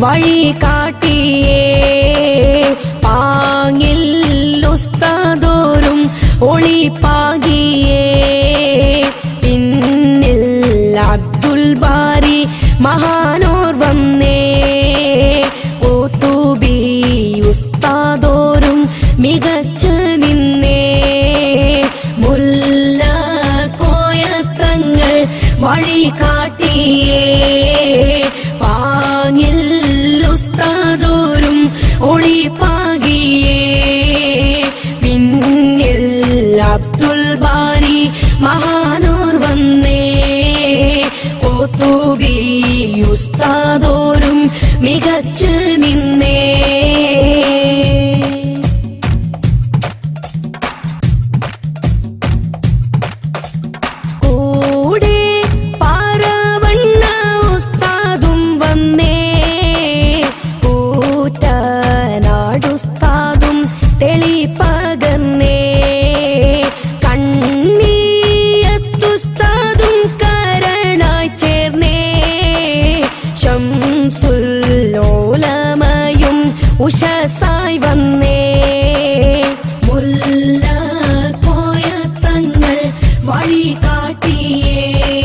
വഴി കാട്ടിയേ പാങ്ങിൽ ഉസ്താദോരും ഒളിപ്പാകിയേ പിന്നിൽ അബ്ദുൽ ബാരി മഹാനോർ വന്നേ ഓത്തൂബി ഉസ്താദോരും മികച്ച നിന്നേ മുല്ല കോയത്തങ്ങൾ വഴി കാട്ടിയേ പാങ്ങിൽ ഉസ്താദോരും ഒളിപ്പാകിയേ പിന്നിൽ അബ്ദുൽ ബാരി മഹാനോർ വന്നേ ഓത്തൂബി ഉസ്താദോരും മികച്ച് നിന്നേ കൂടെ പാറവണ്ണ ഉസ്താദും വന്നേ കൂറ്റനാടുസ്താദും തെളിപ്പകന്നേ കണ്ണീയത്തുസ്താദും കരണായി ചേർന്നേ ശംസുല്ലോലമയും ഉഷസായി വന്നേ മുല്ല പോയ തങ്ങൾ വഴി കാട്ടിയേ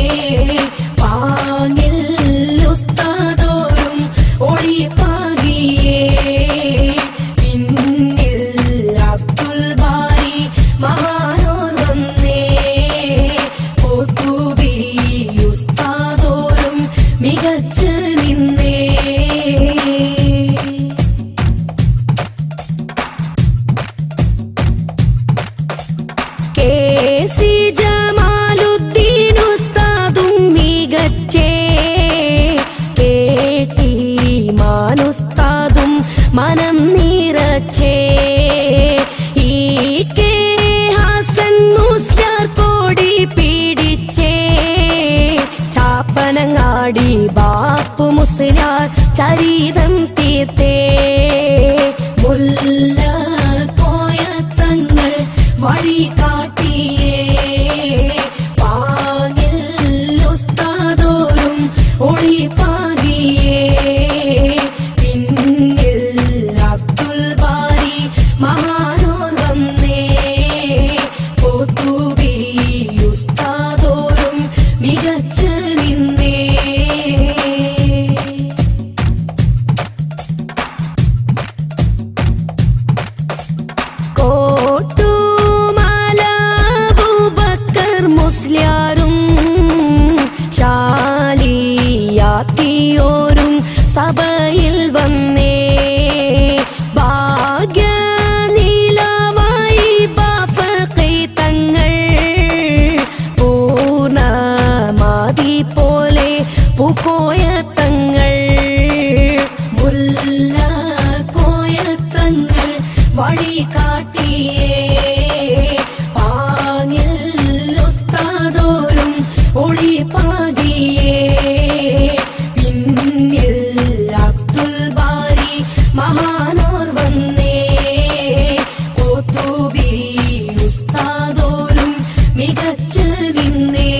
പാങ്ങിൽ ഉസ്താദോരും ഒളിപ്പാകിയേ പിന്നിൽ അബ്ദുൽ ബാരി മഹാനോർ വന്നേ ഒത്തുബി ഉസ്താദോരും മികച്ച് നിന്നേ കെ സി ജമാലുദ്ദീൻ ഉസ്താദും മികച്ചേ കെ ടി മാനുസ്താദും മനം നിറച്ചേ ഈ കെ ഹസൻ മുസ്ലിയാർ കോടി പിടിച്ചേ ചാപ്പനങ്ങാടി ബാപ്പു മുസ്ലിയാർ ചരിതം തീർത്തേ മുല്ല പോയ തങ്ങൾ വഴി കാട്ടിയേ പാങ്ങിൽ ഉസ്താദോരും ഒളിപ്പാകിയേ പിന്നിൽ അബ്ദുൽ ബാരി മഹാനോർ വന്നേ ഒത്തുബി ഉസ്താദോരും മികച്ച് നിന്നേ കോട്ടുമാല അബൂബക്കർ മുസ്ലിയാരും ശാലിയാത്തിയോരും സഭയിൽ വന്നേ ഭാഗ്യ നീലമായി ബാഫഖി തങ്ങൾ പൂർണ്ണമാതി പോലെ പൂക്കോയ തങ്ങൾ മുല്ല കോയ തങ്ങൾ വഴി കാട്ടിയേ പാങ്ങിൽ ഉസ്താദോരും ഒളിപ്പാകിയേ പിന്നിൽ അബ്ദുൽ ബാരി മഹാനോർ വന്നേ കോത്തൂബി ഉസ്താദോരും മികച്ച് നിന്നേ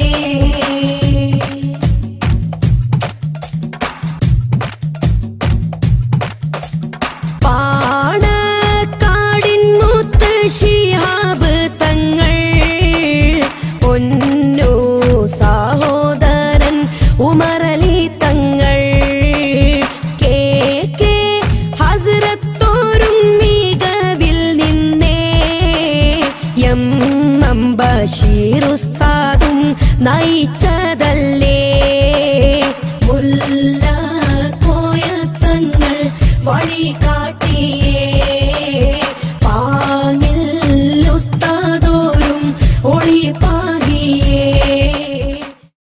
പാണക്കാടിൻ മുത്ത് ശിഹാബ് തങ്ങൾ പൊന്നു സഹോദരൻ ഉമറലി തങ്ങൾ കെ കെ ഹസ്രത്തോരും മികവിൽ നിന്നേ എം എം ബഷീർ ഉസ്താദും നയിച്ചതല്ലേ മുല്ല കോയ തങ്ങൾ വഴി കാട്ടിയേ